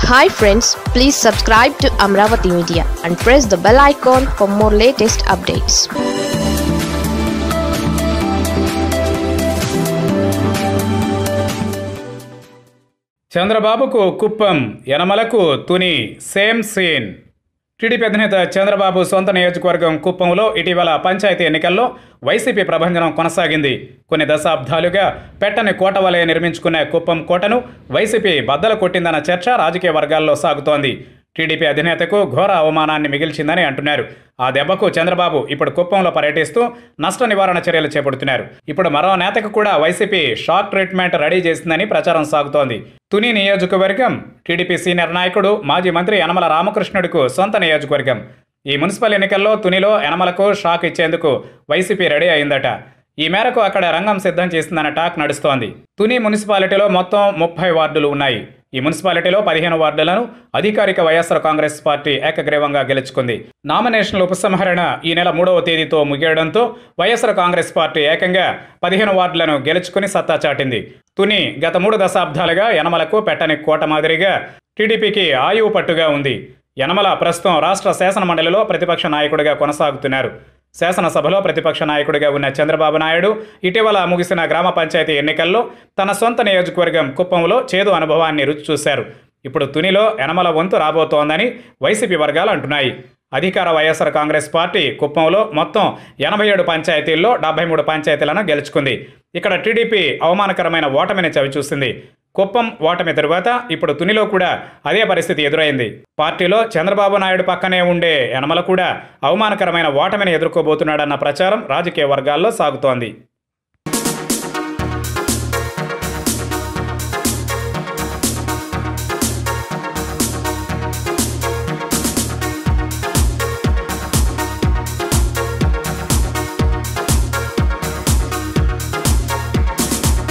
hi friends please subscribe to Amaravati media and press the bell icon for more latest updates చంద్రబాబుకు కుప్పం యనమలకు Tuni same scene TDP అధినేత చంద్రబాబు సొంత నియోజకవర్గం కుప్పంలో ఇటీవల పంచాయతీ ఎన్నికల్లో వైసీపీ ప్రభంజనం కొనసాగింది కొన్ని దశాబ్దాలుగా పెట్టని కోట వలె నిర్మించుకున్న కుప్పం కోటను వైసీపీ బద్దలు కొట్టిందన్న చర్చ రాజకీయ వర్గాల్లో సాగుతోంది టీడీపీ అధినేతకు ఘోర అవమానాన్ని మిగిల్చిందని అంటున్నారు ఆ దెబ్బకు చంద్రబాబు ఇప్పుడు కుప్పంలో పర్యటిస్తూ నష్ట నివారణ చర్యలు చేపడుతున్నారు ఇప్పుడు మరో నేతకు కూడా వైసీపీ షాక్ ట్రీట్మెంట్ రెడీ చేసిందని ప్రచారం సాగుతోంది తుని నియోజకవర్గం టీడీపీ సీనియర్ నాయకుడు మాజీ మంత్రి యనమల రామకృష్ణుడికు సొంత నియోజకవర్గం ఈ మున్సిపల్ ఎన్నికల్లో తునిలో యనమలకు షాక్ ఇచ్చేందుకు వైసీపీ రెడీ అయిందట ఈ మేరకు అక్కడ రంగం సిద్ధం చేసిందన్న టాక్ నడుస్తోంది తుని మున్సిపాలిటీలో మొత్తం ముప్పై వార్డులు ఉన్నాయి ఈ మున్సిపాలిటీలో పదిహేను వార్డులను అధికారిక వైఎస్ఆర్ కాంగ్రెస్ పార్టీ ఏకగ్రీవంగా గెలుచుకుంది నామినేషన్ల ఉపసంహరణ ఈ నెల మూడవ తేదీతో ముగియడంతో వైఎస్ఆర్ కాంగ్రెస్ పార్టీ ఏకంగా పదిహేను వార్డులను గెలుచుకుని సత్తా చాటింది తుని గత మూడు దశాబ్దాలుగా యనమలకు పెట్టని కోట మాదిరిగా టీడీపీకి ఆయువు పట్టుగా ఉంది యనమల ప్రస్తుతం రాష్ట్ర శాసనమండలిలో ప్రతిపక్ష నాయకుడిగా కొనసాగుతున్నారు శాసనసభలో ప్రతిపక్ష నాయకుడిగా ఉన్న చంద్రబాబు నాయుడు ఇటీవల ముగిసిన గ్రామ పంచాయతీ ఎన్నికల్లో తన సొంత నియోజకవర్గం కుప్పంలో చేదు అనుభవాన్ని రుచి చూశారు ఇప్పుడు తునిలో యనమల వంతు రాబోతోందని వైసీపీ వర్గాలు అంటున్నాయి అధికార వైఎస్ఆర్ కాంగ్రెస్ పార్టీ కుప్పంలో మొత్తం ఎనభై ఏడు పంచాయతీల్లో డెబ్బై మూడు పంచాయతీలను గెలుచుకుంది ఇక్కడ టీడీపీ అవమానకరమైన ఓటమిని చవిచూసింది కుప్పం ఓటమి తరువాత ఇప్పుడు తునిలో కూడా అదే పరిస్థితి ఎదురైంది పార్టీలో చంద్రబాబు నాయుడు పక్కనే ఉండే యనమల కూడా అవమానకరమైన ఓటమిని ఎదుర్కోబోతున్నాడన్న ప్రచారం రాజకీయ వర్గాల్లో సాగుతోంది